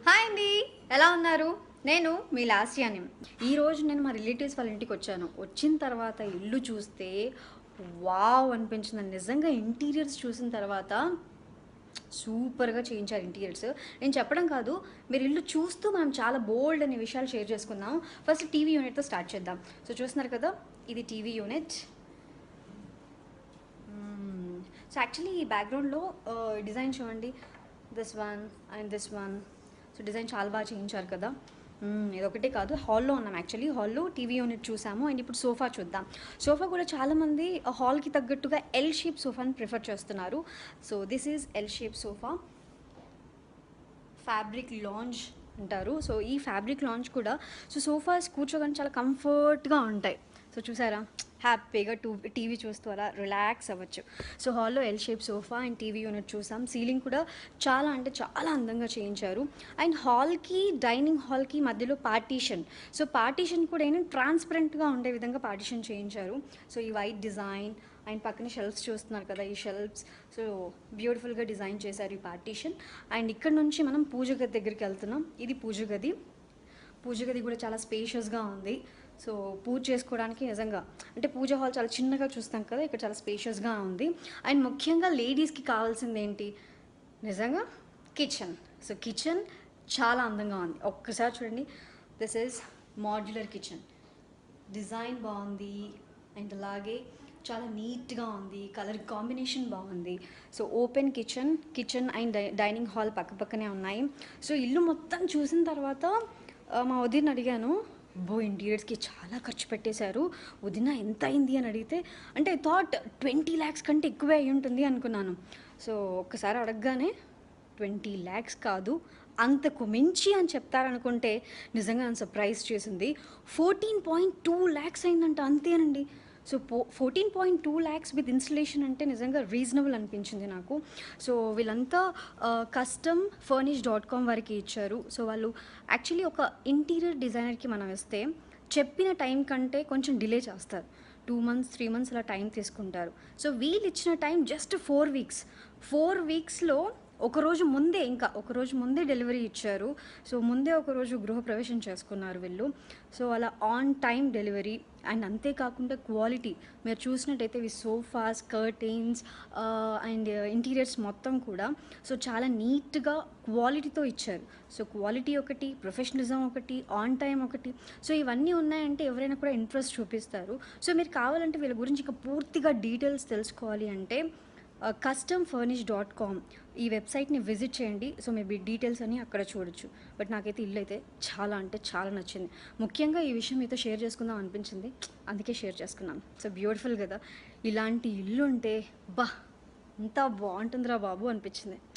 hi అండి ఎలా ఉన్నారు నేను మీ లాస్యాని ఈరోజు నేను మా రిలేటివ్స్ వాళ్ళ ఇంటికి వచ్చాను వచ్చిన తర్వాత ఇల్లు చూస్తే వావ్ అనిపించింది నిజంగా ఇంటీరియర్స్ చూసిన తర్వాత సూపర్గా చేయించారు ఇంటీరియర్స్ నేను చెప్పడం కాదు మీరు ఇల్లు చూస్తూ మనం చాలా బోల్డ్ అనే విషయాలు షేర్ చేసుకుందాం ఫస్ట్ టీవీ యూనిట్తో స్టార్ట్ చేద్దాం సో చూస్తున్నారు కదా ఇది టీవీ యూనిట్ సో యాక్చువల్లీ ఈ బ్యాక్గ్రౌండ్లో డిజైన్ చూడండి this one and this one so design చాలా బాగా చేయించారు కదా మ్మ్, ఇదొకటే కాదు హాల్లో ఉన్నాం యాక్చువల్లీ హాల్లో టీవీ యూనిట్ చూసాము అండ్ ఇప్పుడు సోఫా చూద్దాం సోఫా కూడా చాలామంది హాల్కి తగ్గట్టుగా ఎల్ షేప్ సోఫాని ప్రిఫర్ చేస్తున్నారు so this is L shape sofa fabric lounge అంటారు సో ఈ ఫ్యాబ్రిక్ లాంజ్ కూడా సో సోఫాస్ కూర్చోగానే చాలా కంఫర్ట్గా ఉంటాయి సో చూసారా హ్యాపీగా టూ టీవీ చూస్తూ అలా రిలాక్స్ అవ్వచ్చు సో హాల్లో L shape sofa and TV unit చూసాం సీలింగ్ కూడా చాలా అంటే చాలా అందంగా చేయించారు అండ్ హాల్కి డైనింగ్ హాల్కి మధ్యలో పార్టీషన్ సో పార్టీషన్ కూడా ఏంటంటే ట్రాన్స్పరెంట్గా ఉండే విధంగా పార్టీషన్ చేయించారు సో ఈ వైట్ డిజైన్ అండ్ పక్కన షెల్ఫ్స్ చూస్తున్నారు కదా ఈ షెల్ఫ్స్ సో బ్యూటిఫుల్గా డిజైన్ చేశారు ఈ పార్టీషన్ అండ్ ఇక్కడ నుంచి మనం పూజ గది దగ్గరికి వెళ్తున్నాం ఇది పూజ గది పూజ గది కూడా చాలా స్పేషియస్గా ఉంది సో పూజ చేసుకోవడానికి నిజంగా అంటే పూజ హాల్ చాలా చిన్నగా చూస్తాం కదా ఇక్కడ చాలా స్పేషియస్గా ఉంది అండ్ ముఖ్యంగా లేడీస్కి కావాల్సింది ఏంటి నిజంగా కిచెన్ సో కిచెన్ చాలా అందంగా ఉంది ఒక్కసారి చూడండి this is modular kitchen design బాగుంది అండ్ అలాగే చాలా నీట్గా ఉంది కలర్ కాంబినేషన్ బాగుంది so open kitchen kitchen and dining hall పక్క పక్కనే ఉన్నాయి సో ఇల్లు మొత్తం చూసిన తర్వాత ఆ, మా వదిన అడిగాను బో ఇంటీరియర్స్కి చాలా ఖర్చు పెట్టేశారు వదిన ఎంత అయింది అని అడిగితే అంటే థాట్ ట్వంటీ ల్యాక్స్ కంటే ఎక్కువే అయి ఉంటుంది అనుకున్నాను సో ఒక్కసారి అడగగానే ట్వంటీ ల్యాక్స్ కాదు అంతకు మించి అని చెప్తారనుకుంటే నిజంగా నన్ను సర్ప్రైజ్ చేసింది ఫోర్టీన్ పాయింట్ టూ ల్యాక్స్ అయిందంట అంతేనండి సో పో fourteen point two lakhs with installation అంటే నిజంగా రీజనబుల్ అనిపించింది నాకు సో వీళ్ళంతా కస్టమ్ ఫర్నిష్ డాట్ కామ్ వారికి ఇచ్చారు సో వాళ్ళు యాక్చువల్లీ ఒక ఇంటీరియర్ డిజైనర్కి మనం ఇస్తే చెప్పిన టైం కంటే కొంచెం డిలే చేస్తారు టూ మంత్స్ త్రీ మంత్స్ అలా టైం తీసుకుంటారు సో వీళ్ళు ఇచ్చిన time just four weeks four వీక్స్లో ఒక రోజు ముందే ఇంకా ఒక రోజు ముందే డెలివరీ ఇచ్చారు సో ముందే ఒక రోజు గృహప్రవేశం చేసుకున్నారు వీళ్ళు సో అలా ఆన్ టైం డెలివరీ అండ్ అంతేకాకుండా క్వాలిటీ మీరు చూసినట్టయితే ఇవి సోఫాస్ కర్టైన్స్ అండ్ ఇంటీరియర్స్ మొత్తం కూడా సో చాలా నీట్గా క్వాలిటీతో ఇచ్చారు సో క్వాలిటీ ఒకటి ప్రొఫెషనలిజం ఒకటి ఆన్ టైం ఒకటి సో ఇవన్నీ ఉన్నాయంటే ఎవరైనా కూడా ఇంట్రెస్ట్ చూపిస్తారు సో మీరు కావాలంటే వీళ్ళ గురించి ఇంకా పూర్తిగా డీటెయిల్స్ తెలుసుకోవాలి అంటే కస్టమ్ ఫర్నిష్ డాట్ కామ్ ఈ వెబ్సైట్ని విజిట్ చేయండి సో మీ డీటెయిల్స్ అని అక్కడ చూడొచ్చు బట్ నాకైతే ఇల్లు అయితే చాలా అంటే చాలా నచ్చింది ముఖ్యంగా ఈ విషయం మీతో షేర్ చేసుకుందాం అనిపించింది అందుకే షేర్ చేసుకున్నాను సో బ్యూటిఫుల్ కదా ఇలాంటి ఇల్లు ఉంటే బా ఎంత బాగుంటుందిరా బాబు అనిపించింది